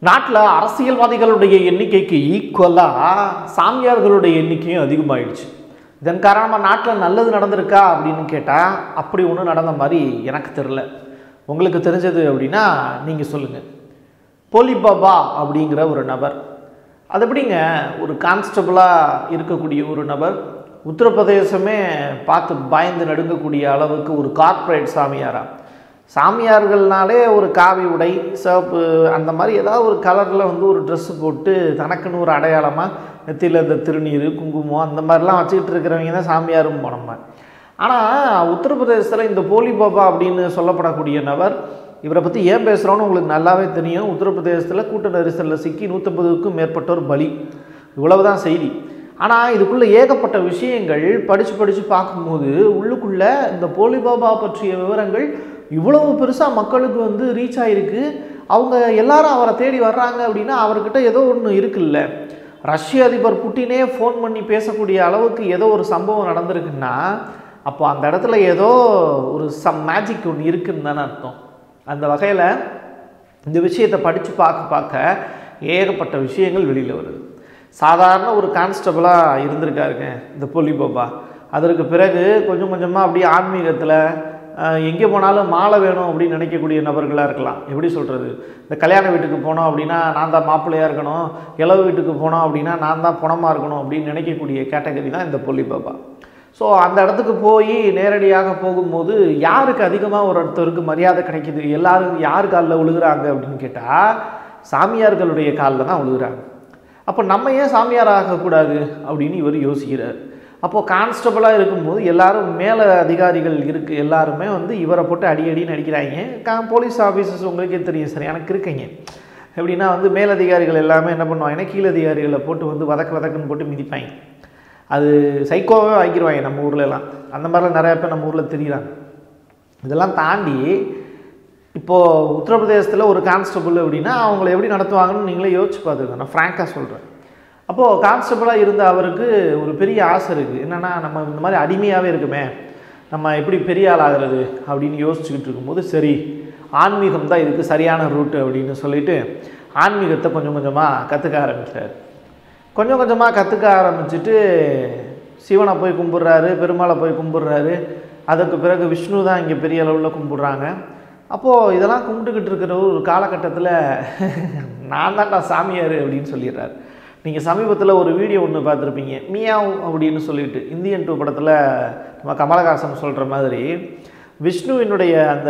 நாட்டில் அரசியல்வாதிகளுடைய எண்ணிக்கைக்கு ஈக்குவலாக சாமியார்களுடைய எண்ணிக்கையும் அதிகமாயிடுச்சு இதன் காரணமாக நாட்டில் நல்லது நடந்திருக்கா அப்படின்னு கேட்டால் அப்படி ஒன்றும் நடந்த மாதிரி எனக்கு தெரில உங்களுக்கு தெரிஞ்சது அப்படின்னா நீங்கள் சொல்லுங்கள் போலிபாபா அப்படிங்கிற ஒரு நபர் அது எப்படிங்க ஒரு கான்ஸ்டபுளாக இருக்கக்கூடிய ஒரு நபர் உத்தரப்பிரதேசமே பார்த்து பயந்து நடுங்கக்கூடிய அளவுக்கு ஒரு கார்ப்பரேட் சாமியாரா சாமியார்கள்னாலே ஒரு காவி உடை சிவப்பு அந்த மாதிரி ஏதாவது ஒரு கலரில் வந்து ஒரு ட்ரெஸ்ஸு போட்டு தனக்குன்னு ஒரு அடையாளமாக நெத்தியில் இந்த திருநீர் குங்குமம் அந்த மாதிரிலாம் வச்சுக்கிட்டு இருக்கிறவங்க தான் சாமியாரும் போனோம் ஆனால் உத்தரப்பிரதேசத்தில் இந்த போலி பாபா அப்படின்னு சொல்லப்படக்கூடிய நபர் இவரை பற்றி ஏன் பேசுகிறோன்னு உங்களுக்கு நல்லாவே தெரியும் உத்தரப்பிரதேசத்தில் கூட்ட நெரிசலில் சிக்கி நூற்றம்பதுக்கும் மேற்பட்டோர் பலி இவ்வளவு தான் செய்தி ஆனால் இதுக்குள்ளே ஏகப்பட்ட விஷயங்கள் படித்து படித்து பார்க்கும்போது உள்ளுக்குள்ளே இந்த போலி பாபா பற்றிய விவரங்கள் இவ்வளவு பெருசாக மக்களுக்கு வந்து ரீச் ஆகிருக்கு அவங்க எல்லாரும் அவரை தேடி வர்றாங்க அப்படின்னா அவர்கிட்ட ஏதோ ஒன்று இருக்குல்ல ரஷ்ய அதிபர் புட்டினே ஃபோன் பண்ணி பேசக்கூடிய அளவுக்கு ஏதோ ஒரு சம்பவம் நடந்திருக்குன்னா அப்போ அந்த இடத்துல ஏதோ ஒரு சம் மேஜிக் ஒன்று இருக்குன்னு தானே அர்த்தம் அந்த வகையில் இந்த விஷயத்தை படித்து பார்க்க பார்க்க ஏகப்பட்ட விஷயங்கள் வெளியில் வருது சாதாரண ஒரு கான்ஸ்டபுளாக இருந்திருக்காருங்க இந்த போலி பாபா அதற்கு பிறகு கொஞ்சம் கொஞ்சமாக அப்படியே ஆன்மீகத்தில் எங்கே போனாலும் மாலை வேணும் அப்படின்னு நினைக்கக்கூடிய நபர்களாக இருக்கலாம் எப்படி சொல்கிறது இந்த கல்யாண வீட்டுக்கு போனோம் அப்படின்னா நான் தான் மாப்பிள்ளையாக இருக்கணும் இளவு வீட்டுக்கு போனோம் அப்படின்னா நான் தான் பணமாக இருக்கணும் அப்படின்னு நினைக்கக்கூடிய கேட்டகரி தான் இந்த போலி பாபா ஸோ அந்த இடத்துக்கு போய் நேரடியாக போகும்போது யாருக்கு அதிகமாக ஒரு ஒருத்தருக்கு மரியாதை கிடைக்குது எல்லாரும் யார் காலில் விழுகிறாங்க அப்படின்னு கேட்டால் சாமியார்களுடைய காலில் தான் விழுகிறாங்க அப்போ நம்ம ஏன் சாமியார் ஆகக்கூடாது அப்படின்னு இவர் யோசிக்கிறார் அப்போது கான்ஸ்டபுளாக இருக்கும்போது எல்லாரும் மேலே அதிகாரிகள் இருக்குது எல்லாருமே வந்து இவரை போட்டு அடி அடின்னு அடிக்கிறாங்க கா போலீஸ் ஆஃபீஸர்ஸ் உங்களுக்கே தெரியும் சரி எனக்கு இருக்குங்க எப்படின்னா வந்து மேலதிகாரிகள் எல்லாமே என்ன பண்ணுவாங்கன்னா கீழதிகாரிகளை போட்டு வந்து வதக்கு வதக்குன்னு போட்டு மிதிப்பாங்க அது சைக்கோவே வாங்கிடுவாங்க நம்ம ஊர்ல எல்லாம் அந்த மாதிரிலாம் நிறையா பேர் நம்ம ஊரில் தெரியுறாங்க இதெல்லாம் தாண்டி இப்போது உத்தரப்பிரதேசத்தில் ஒரு கான்ஸ்டபுள் அப்படின்னா அவங்கள எப்படி நடத்துவாங்கன்னு நீங்களே யோசிச்சு பார்த்துக்கோங்க நான் ஃப்ராங்காக சொல்கிறேன் அப்போது கான்ஸ்டபுளாக இருந்த அவருக்கு ஒரு பெரிய ஆசை இருக்குது என்னென்னா நம்ம இந்த மாதிரி அடிமையாகவே இருக்குமே நம்ம எப்படி பெரிய ஆள் ஆகிறது அப்படின்னு யோசிச்சுக்கிட்டு இருக்கும்போது சரி ஆன்மீகம் தான் இதுக்கு சரியான ரூட்டு அப்படின்னு சொல்லிட்டு ஆன்மீகத்தை கொஞ்சம் கொஞ்சமாக கற்றுக்க ஆரம்பிக்கிறார் கொஞ்சம் கொஞ்சமாக கற்றுக்க ஆரம்பிச்சுட்டு சிவனை போய் கும்பிட்றாரு பெருமாளை போய் கும்பிட்றாரு அதுக்கு பிறகு விஷ்ணு தான் இங்கே பெரிய அளவில் கும்பிட்றாங்க அப்போது இதெல்லாம் கும்பிட்டுக்கிட்டு இருக்கிற ஒரு காலகட்டத்தில் நான் தான்டா சாமியார் அப்படின்னு சொல்லிடுறாரு நீங்கள் சமீபத்தில் ஒரு வீடியோ ஒன்று பார்த்துருப்பீங்க மியாவ் அப்படின்னு சொல்லிட்டு இந்தியன் டூ படத்தில் நம்ம கமலஹாசன் சொல்கிற மாதிரி விஷ்ணுவினுடைய அந்த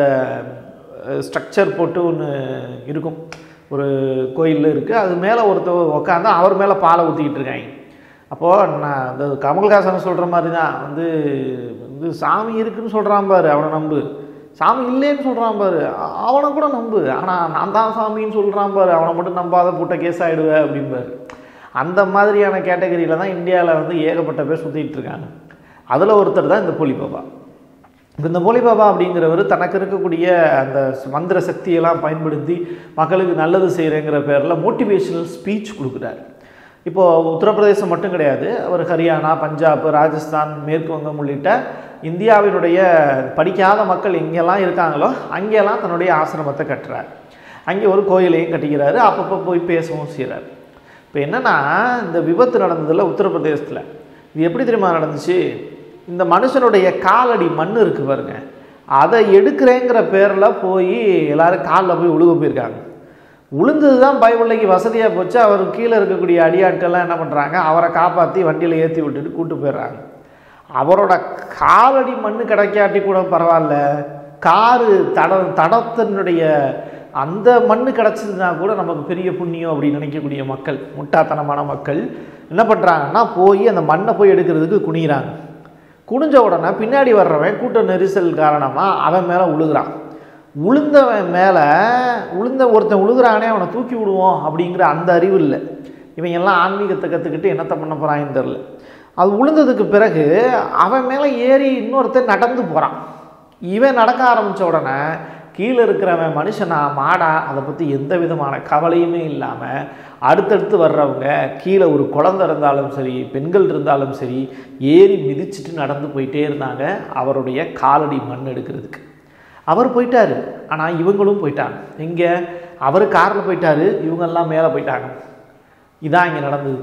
ஸ்ட்ரக்சர் போட்டு ஒன்று இருக்கும் ஒரு கோயிலில் இருக்குது அது மேலே ஒருத்தர் உட்காந்து அவர் மேலே பாலை ஊற்றிக்கிட்டு இருக்காங்க அப்போது நான் இந்த கமல்ஹாசன் சொல்கிற மாதிரி தான் வந்து வந்து சாமி இருக்குன்னு சொல்கிறான் பாரு அவனை நம்பு சாமி இல்லைன்னு சொல்கிறான் பாரு அவனை கூட நம்பு ஆனால் நான் தான் சாமின்னு சொல்கிறான் பாரு அவனை மட்டும் நம்பாத போட்ட கேஸ் ஆகிடுவேன் அப்படிம்பாரு அந்த மாதிரியான கேட்டகரியில் தான் இந்தியாவில் வந்து ஏகப்பட்ட பேர் சுற்றிட்டு இருக்காங்க அதில் ஒருத்தர் தான் இந்த போலி பாபா இப்போ இந்த போலி பாபா அப்படிங்கிறவர் தனக்கு இருக்கக்கூடிய அந்த மந்திர சக்தியெல்லாம் பயன்படுத்தி மக்களுக்கு நல்லது செய்கிறேங்கிற பேரில் மோட்டிவேஷனல் ஸ்பீச் கொடுக்குறாரு இப்போது உத்தரப்பிரதேசம் மட்டும் கிடையாது அவர் ஹரியானா பஞ்சாப் ராஜஸ்தான் மேற்கு வங்கம் உள்ளிட்ட இந்தியாவினுடைய படிக்காத மக்கள் எங்கெல்லாம் இருக்காங்களோ அங்கெல்லாம் தன்னுடைய ஆசிரமத்தை கட்டுறார் அங்கே ஒரு கோயிலையும் கட்டிக்கிறாரு அப்பப்போ போய் பேசவும் செய்கிறார் இப்போ என்னென்னா இந்த விபத்து நடந்ததில் உத்தரப்பிரதேசத்தில் இது எப்படி தெரியுமா நடந்துச்சு இந்த மனுஷனுடைய காலடி மண் இருக்குது பாருங்க அதை எடுக்கிறேங்கிற பேரில் போய் எல்லோரும் காலில் போய் உழுக போயிருக்காங்க உளுந்தது தான் பயபிள்ளைக்கு வசதியாக போச்சு அவர் கீழே இருக்கக்கூடிய அடியாட்கள்லாம் என்ன பண்ணுறாங்க அவரை காப்பாற்றி வண்டியில் ஏற்றி விட்டுட்டு கூட்டு போயிடுறாங்க அவரோட காலடி மண் கிடைக்காட்டி கூட பரவாயில்ல காரு தட தடத்தினுடைய அந்த மண் கிடச்சதுன்னா கூட நமக்கு பெரிய புண்ணியம் அப்படின்னு நினைக்கக்கூடிய மக்கள் முட்டாத்தனமான மக்கள் என்ன பண்ணுறாங்கன்னா போய் அந்த மண்ணை போய் எடுக்கிறதுக்கு குனிகிறாங்க குனிஞ்ச உடனே பின்னாடி வர்றவன் கூட்ட நெரிசல் காரணமாக அவன் மேலே உழுகிறான் உளுந்தவன் மேலே உளுந்த ஒருத்தன் உழுகிறானே அவனை தூக்கி விடுவோம் அப்படிங்கிற அந்த அறிவு இல்லை இவன் எல்லாம் ஆன்மீகத்தை கற்றுக்கிட்டு என்னத்தை பண்ண போகிறான்னு தெரில அது உளுந்ததுக்கு பிறகு அவன் மேலே ஏறி இன்னொருத்தன் நடந்து போகிறான் இவன் நடக்க ஆரம்பித்த உடனே கீழே இருக்கிறவன் மனுஷனா மாடா அதை பற்றி எந்த விதமான கவலையுமே இல்லாமல் அடுத்தடுத்து வர்றவங்க கீழே ஒரு குழந்தை இருந்தாலும் சரி பெண்கள் இருந்தாலும் சரி ஏறி மிதிச்சுட்டு நடந்து போயிட்டே இருந்தாங்க அவருடைய காலடி மண் எடுக்கிறதுக்கு அவர் போயிட்டார் ஆனால் இவங்களும் போயிட்டாங்க எங்கே அவர் காரில் போயிட்டாரு இவங்கெல்லாம் மேலே போயிட்டாங்க இதான் இங்கே நடந்தது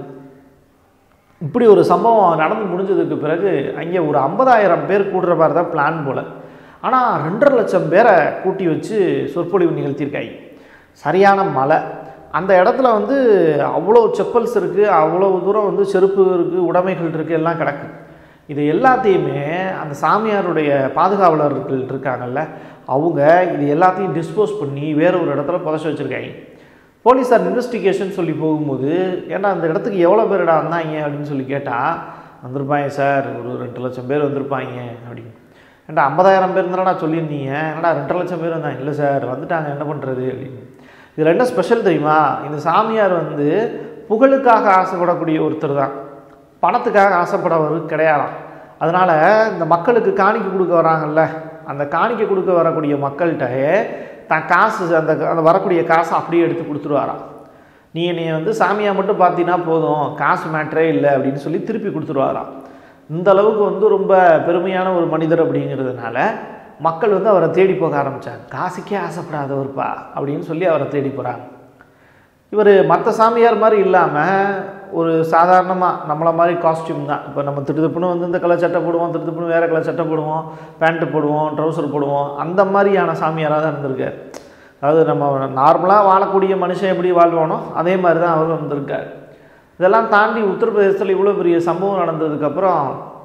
இப்படி ஒரு சம்பவம் நடந்து முடிஞ்சதுக்கு பிறகு அங்கே ஒரு ஐம்பதாயிரம் பேர் கூடுற மாதிரி தான் பிளான் போல் ஆனால் ரெண்டரை லட்சம் பேரை கூட்டி வச்சு சொற்பொழிவு நிகழ்த்தியிருக்காங்க சரியான மழை அந்த இடத்துல வந்து அவ்வளோ செப்பல்ஸ் இருக்குது அவ்வளோ தூரம் வந்து செருப்பு இருக்குது உடைமைகள் இருக்குது எல்லாம் கிடக்கு இது எல்லாத்தையுமே அந்த சாமியாருடைய பாதுகாவலர்கள் இருக்காங்கல்ல அவங்க இது எல்லாத்தையும் டிஸ்போஸ் பண்ணி வேற ஒரு இடத்துல புதைச்சி வச்சுருக்காங்க போலீஸார் இன்வெஸ்டிகேஷன் சொல்லி போகும்போது ஏன்னா அந்த இடத்துக்கு எவ்வளோ பேருடா வந்தாங்க அப்படின்னு சொல்லி கேட்டால் வந்திருப்பாங்க சார் ஒரு ரெண்டு லட்சம் பேர் வந்திருப்பாங்க அப்படின்னு ஏன்டா ஐம்பதாயிரம் பேர் இருந்தாடா சொல்லியிருந்தீங்க என்னடா ரெண்டரை லட்சம் பேர் வந்தாங்க இல்லை சார் வந்துட்டாங்க என்ன பண்ணுறது அப்படின்னு இதில் என்ன ஸ்பெஷல் தெரியுமா இந்த சாமியார் வந்து புகழுக்காக ஆசைப்படக்கூடிய ஒருத்தர் தான் பணத்துக்காக ஆசைப்படவர் கிடையாதாம் அதனால் இந்த மக்களுக்கு காணிக்கை கொடுக்க வராங்கல்ல அந்த காணிக்கை கொடுக்க வரக்கூடிய மக்கள்கிட்ட தான் காசு அந்த அந்த வரக்கூடிய காசை அப்படியே எடுத்து கொடுத்துருவாராம் நீ என்னை வந்து சாமியாக மட்டும் பார்த்தீங்கன்னா போதும் காசு மேட்ரே இல்லை அப்படின்னு சொல்லி திருப்பி கொடுத்துருவாராம் இந்த அளவுக்கு வந்து ரொம்ப பெருமையான ஒரு மனிதர் அப்படிங்கிறதுனால மக்கள் வந்து அவரை தேடி போக ஆரம்பித்தாங்க காசுக்கே ஆசைப்படாதவர்ப்பா அப்படின்னு சொல்லி அவரை தேடி போகிறாங்க இவர் மற்ற சாமியார் மாதிரி இல்லாமல் ஒரு சாதாரணமாக நம்மளை மாதிரி காஸ்டியூம் தான் இப்போ நம்ம திருதுப்புன்னு வந்து இந்த கலர் சட்டை போடுவோம் திருதுப்புன்னு வேறு கலர் சட்டை போடுவோம் பேண்ட்டு போடுவோம் ட்ரௌசர் போடுவோம் அந்த மாதிரியான சாமியாராக தான் இருந்திருக்கார் அதாவது நம்ம நார்மலாக வாழக்கூடிய மனுஷன் எப்படி வாழ்வானோ அதே மாதிரி தான் அவர் வந்திருக்கார் இதெல்லாம் தாண்டி உத்தரப்பிரதேசத்தில் இவ்வளோ பெரிய சம்பவம் நடந்ததுக்கப்புறம்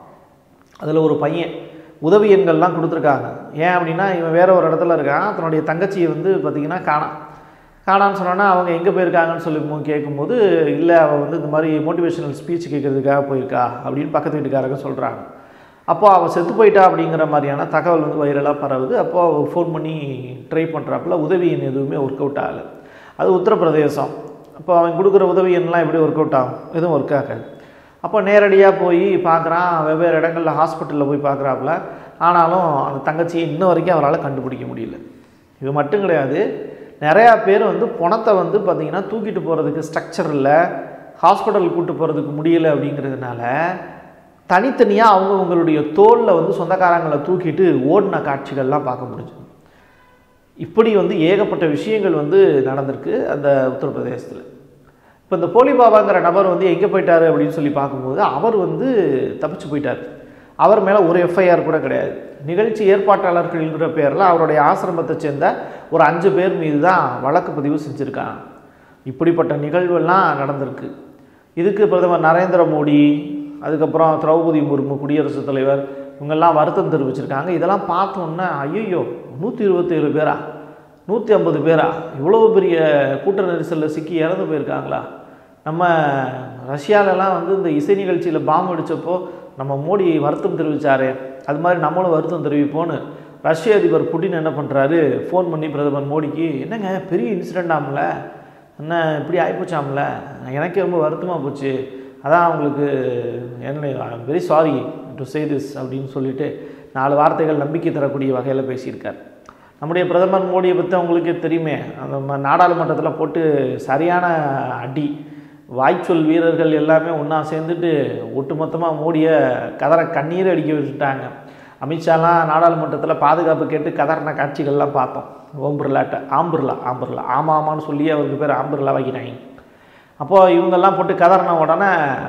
அதில் ஒரு பையன் உதவி எண்கள்லாம் கொடுத்துருக்காங்க ஏன் அப்படின்னா இவன் வேற ஒரு இடத்துல இருக்கான் தன்னுடைய தங்கச்சியை வந்து பார்த்திங்கன்னா காணாம் காணான்னு சொன்னோன்னா அவங்க எங்கே போயிருக்காங்கன்னு சொல்லி மு- கேட்கும்போது இல்லை அவள் வந்து இந்த மாதிரி மோட்டிவேஷனல் ஸ்பீச் கேட்கறதுக்காக போயிருக்கா அப்படின்னு பக்கத்து வீட்டுக்காரங்க சொல்கிறாங்க அப்போ அவள் செத்து போயிட்டா அப்படிங்கிற மாதிரியான தகவல் வந்து வைரலாக பரவுது அப்போ அவள் ஃபோன் பண்ணி ட்ரை பண்ணுறாப்புல உதவி எண் எதுவுமே ஒர்க் அவுட் ஆகலை அது உத்தரப்பிரதேசம் அப்போ அவன் கொடுக்குற உதவி எண்ணெலாம் எப்படி ஒர்க் அவுட் ஆகும் எதுவும் ஒர்க் ஆகாது அப்போ நேரடியாக போய் பார்க்குறான் வெவ்வேறு இடங்களில் ஹாஸ்பிட்டலில் போய் பார்க்குறாப்புல ஆனாலும் அந்த தங்கச்சியை இன்ன வரைக்கும் அவரால் கண்டுபிடிக்க முடியல இது மட்டும் கிடையாது நிறையா பேர் வந்து பணத்தை வந்து பார்த்திங்கன்னா தூக்கிட்டு போகிறதுக்கு ஸ்ட்ரக்சர் இல்லை ஹாஸ்பிட்டல் கூட்டு போகிறதுக்கு முடியல அப்படிங்கிறதுனால தனித்தனியாக அவங்கவுங்களுடைய தோளில் வந்து சொந்தக்காரங்களை தூக்கிட்டு ஓடின காட்சிகள்லாம் பார்க்க முடிஞ்சது இப்படி வந்து ஏகப்பட்ட விஷயங்கள் வந்து நடந்திருக்கு அந்த உத்தரப்பிரதேசத்தில் இப்போ இந்த போலி பாபாங்கிற நபர் வந்து எங்கே போயிட்டாரு அப்படின்னு சொல்லி பார்க்கும்போது அவர் வந்து தப்பிச்சு போயிட்டார் அவர் மேலே ஒரு எஃப்ஐஆர் கூட கிடையாது நிகழ்ச்சி ஏற்பாட்டாளர்கள்ங்கிற பேரில் அவருடைய ஆசிரமத்தை சேர்ந்த ஒரு அஞ்சு பேர் மீது தான் வழக்கு பதிவு செஞ்சுருக்காங்க இப்படிப்பட்ட நிகழ்வெல்லாம் நடந்திருக்கு இதுக்கு பிரதமர் நரேந்திர மோடி அதுக்கப்புறம் திரௌபதி முர்மு குடியரசுத் தலைவர் இவங்கெல்லாம் வருத்தம் தெரிவிச்சிருக்காங்க இதெல்லாம் பார்த்தோன்னே ஐயோ நூற்றி இருபத்தேழு பேரா நூற்றி ஐம்பது பேரா இவ்வளோ பெரிய கூட்ட நெரிசலில் சிக்கி இறந்து போயிருக்காங்களா நம்ம ரஷ்யாலலாம் வந்து இந்த இசை நிகழ்ச்சியில் பாம்பு அடித்தப்போ நம்ம மோடி வருத்தம் தெரிவித்தாரே அது மாதிரி நம்மளும் வருத்தம் தெரிவிப்போன்னு ரஷ்ய அதிபர் புட்டின் என்ன பண்ணுறாரு ஃபோன் பண்ணி பிரதமர் மோடிக்கு என்னங்க பெரிய இன்சிடெண்ட் ஆமல என்ன இப்படி ஆகிப்போச்சாம்ல எனக்கே ரொம்ப வருத்தமாக போச்சு அதான் அவங்களுக்கு என்ன very sorry to say this அப்படின்னு சொல்லிட்டு நாலு வார்த்தைகள் நம்பிக்கை தரக்கூடிய வகையில் பேசியிருக்கார் நம்முடைய பிரதமர் மோடியை பற்றி அவங்களுக்கே தெரியுமே அந்த ம- நாடாளுமன்றத்தில் போட்டு சரியான அடி வாய்ச்சொல் வீரர்கள் எல்லாமே ஒன்றா சேர்ந்துட்டு ஒட்டுமொத்தமாக மோடியை கதற கண்ணீர் அடிக்க வச்சுட்டாங்க அமித்ஷாலாம் நாடாளுமன்றத்தில் பாதுகாப்பு கேட்டு கதறின காட்சிகள்லாம் பார்த்தோம் ஓம் பிர்லாட்ட ஆம்பிர்லா ஆம்பிர்லா ஆமா ஆமான்னு சொல்லி அவருக்கு பேர் ஆம்பிர்லா வைக்கிறாங்க அப்போது இவங்கெல்லாம் போட்டு கதறின உடனே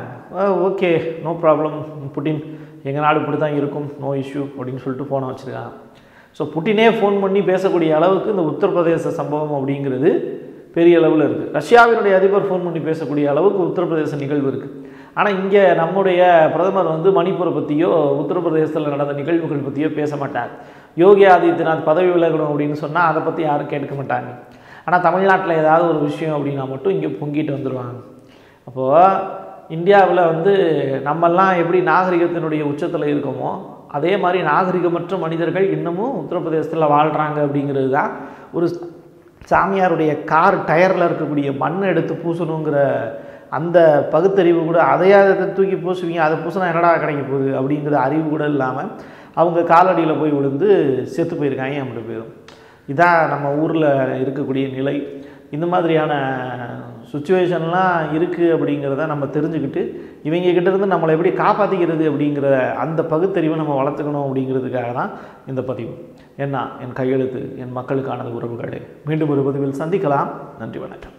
ஓகே நோ ப்ராப்ளம் புட்டின் எங்கள் நாடு இப்படி தான் இருக்கும் நோ இஷ்யூ அப்படின்னு சொல்லிட்டு ஃபோனை வச்சுருக்காங்க ஸோ புட்டினே ஃபோன் பண்ணி பேசக்கூடிய அளவுக்கு இந்த உத்தரப்பிரதேச சம்பவம் அப்படிங்கிறது பெரிய அளவில் இருக்குது ரஷ்யாவினுடைய அதிபர் ஃபோன் பண்ணி பேசக்கூடிய அளவுக்கு உத்தரப்பிரதேச நிகழ்வு இருக்குது ஆனால் இங்கே நம்முடைய பிரதமர் வந்து மணிப்பூரை பற்றியோ உத்தரப்பிரதேசத்தில் நடந்த நிகழ்வுகள் பற்றியோ பேச மாட்டார் யோகி ஆதித்யநாத் பதவி விலகணும் அப்படின்னு சொன்னால் அதை பற்றி யாரும் கேட்க மாட்டாங்க ஆனால் தமிழ்நாட்டில் ஏதாவது ஒரு விஷயம் அப்படின்னா மட்டும் இங்கே பொங்கிட்டு வந்துடுவாங்க அப்போது இந்தியாவில் வந்து நம்மெல்லாம் எப்படி நாகரிகத்தினுடைய உச்சத்தில் இருக்கோமோ அதே மாதிரி நாகரிகமற்ற மனிதர்கள் இன்னமும் உத்தரப்பிரதேசத்தில் வாழ்கிறாங்க அப்படிங்கிறது தான் ஒரு சாமியாருடைய கார் டயரில் இருக்கக்கூடிய மண்ணை எடுத்து பூசணுங்கிற அந்த பகுத்தறிவு கூட அதையாவது தூக்கி பூசுவீங்க அதை பூசினா என்னடா கிடைக்க போகுது அப்படிங்கிற அறிவு கூட இல்லாமல் அவங்க காலடியில் போய் விழுந்து செத்து போயிருக்காங்க அப்படி போயிடும் இதான் நம்ம ஊரில் இருக்கக்கூடிய நிலை இந்த மாதிரியான சுச்சுவேஷன்லாம் இருக்குது அப்படிங்கிறத நம்ம தெரிஞ்சுக்கிட்டு இவங்க கிட்ட இருந்து நம்மளை எப்படி காப்பாற்றிக்கிறது அப்படிங்கிற அந்த பகுத்தறிவை நம்ம வளர்த்துக்கணும் அப்படிங்கிறதுக்காக தான் இந்த பதிவு என்ன என் கையெழுத்து என் மக்களுக்கானது உறவுகளே மீண்டும் ஒரு பதிவில் சந்திக்கலாம் நன்றி வணக்கம்